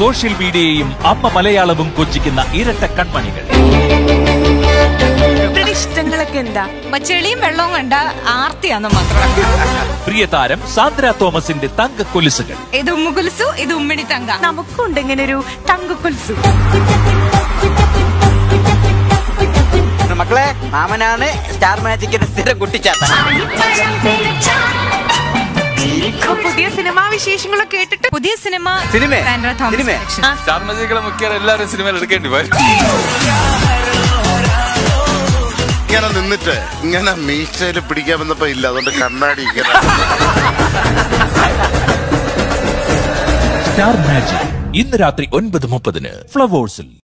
Social മീഡിയയും അമ്മ മലയാളവും കൊഞ്ചിക്കുന്ന ഇരട്ട കൺമണികൾ ഇവരുടെ ഇഷ്ടങ്ങളൊക്കെ എന്താ ചെളിയും വെള്ളവും കണ്ട ആർത്തിയാന്ന് മാത്രം പ്രിയ താരം സാന്ദ്ര തോമസിന്റെ തങ്ക കൊലുസുകൾ ഇത് ഉമ്മുകുൽസു ഇത് ഉമ്മിണി തങ്ക നമുക്കുണ്ട് ഇങ്ങനെ ഒരു തങ്കക്കൊൽസു മക്കളെ മാമനാണ് സ്റ്റാർ മാജിക്കിന്റെ സ്ഥിരം കുട്ടിച്ചാത്ത ഇപ്പൊ പുതിയ സിനിമാ വിശേഷങ്ങളൊക്കെ കേട്ടിട്ട് പുതിയ cinema cinema? Sandra Thomas cinema? direction. Star മജികളെ മുഖ്യ എല്ലാവരും സിനിമയിൽ എടുക്കേണ്ടി വരും ഇങ്ങനെ നിന്നിട്ട് ഇങ്ങനെ മീശയിൽ പിടിക്കാൻ വന്നപ്പോ ഇല്ല അതുകൊണ്ട് കണ്ണാടി ഇങ്ങനെ സ്റ്റാർ മാജിക് ഇന്ന് രാത്രി ഒൻപത് മുപ്പതിന് ഫ്ലവേഴ്സിൽ